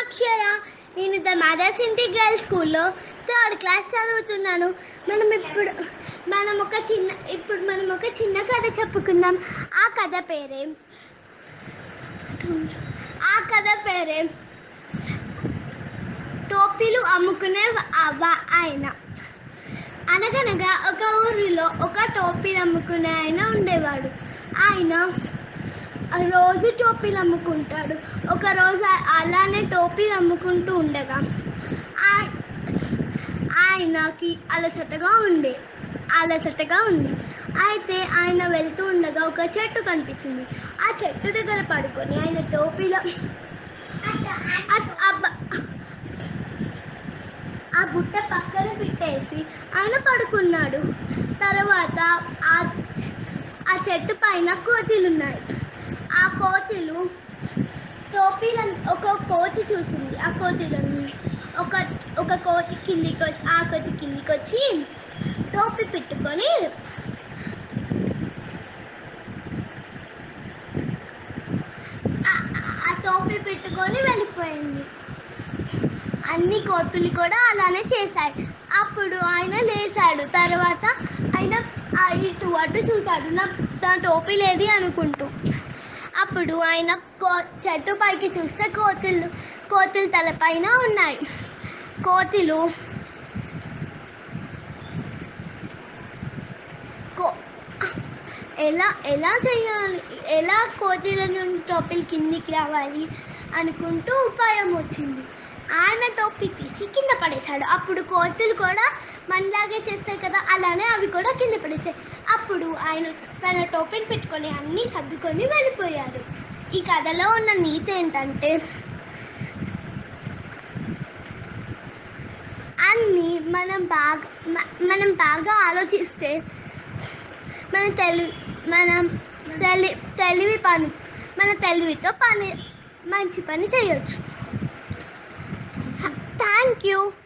అక్షర నేను the mother's integral స్కూల్లో third class చదువుతున్నాను మనం ఇప్పుడు మనం ఒక చిన్న ఇప్పుడు మనం ఒక చిన్న కథ చెప్పుకుందాం ఆ కథ పేరే ఆ కథ పేరే టోపీలు అమ్ముకునే అవ- ఆయన అనగనగా ఒక ఊరిలో ఒక టోపీలు అమ్ముకునే ఆయన ఉండేవాడు ఆయన రోజు టోపీలు అమ్ముకుంటాడు ఒక రోజు ఆ- అలానే టోపీలు అమ్ముకుంటూ ఉండగా ఆ- ఆయనకి అలసటగా ఉండే అలసటగా ఉంది అయితే ఆయన వెళ్తూ ఉండగా ఒక చెట్టు కనిపించింది ఆ చెట్టు దగ్గర పడుకొని ఆయన టోపీలో అట్- ఆ బ- ఆ బుట్ట పక్కన పెట్టేసి ఆయన పడుకున్నాడు తర్వాత ఆ ఆ చెట్టు పైన కోతిలు ఉన్నాయి ఆ కోతిలు టోపీలను ఒక కోతి చూసింది ఆ కోతిలను ఒక ఒక కోతి కిందికి వచ్చి ఆ కోతి కిందికి వచ్చి టోపీ పెట్టుకొని ఆ- ఆ టోపీ పెట్టుకొని వెళ్ళిపోయింది అన్ని కోతులు కూడా అలానే చేశాయి అప్పుడు ఆయన లేచాడు తర్వాత ఆయన ఆ ఇటు అటు చూశాడు నా నా టోపీ లేది అనుకుంటూ అప్పుడు ఆయన కో చెట్టు పైకి చూస్తే కోతులు కోతులు తలపైన ఉన్నాయి కోతులు కో ఎలా ఎలా చేయాలి ఎలా కోతుల నుండి టోపీలు కిందికి రావాలి అనుకుంటూ ఉపాయం వచ్చింది ఆయన టోపీ తీసి కింద పడేశాడు అప్పుడు కోతులు కూడా మనలాగే చేస్తాయి కదా అలానే అవి కూడా కింద పడేసాయి అప్పుడు ఆయన తన టోపీని పెట్టుకొని అన్నీ సర్దుకొని వెళ్ళిపోయాడు ఈ కథలో ఉన్న నీతి ఏంటంటే అన్నీ మనం బాగా మ- మనం బాగా ఆలోచిస్తే మన తెలివి మనం తెలి తెలివి పని మన తెలివితో పని మంచి పని చేయొచ్చు థ్యాంక్ యూ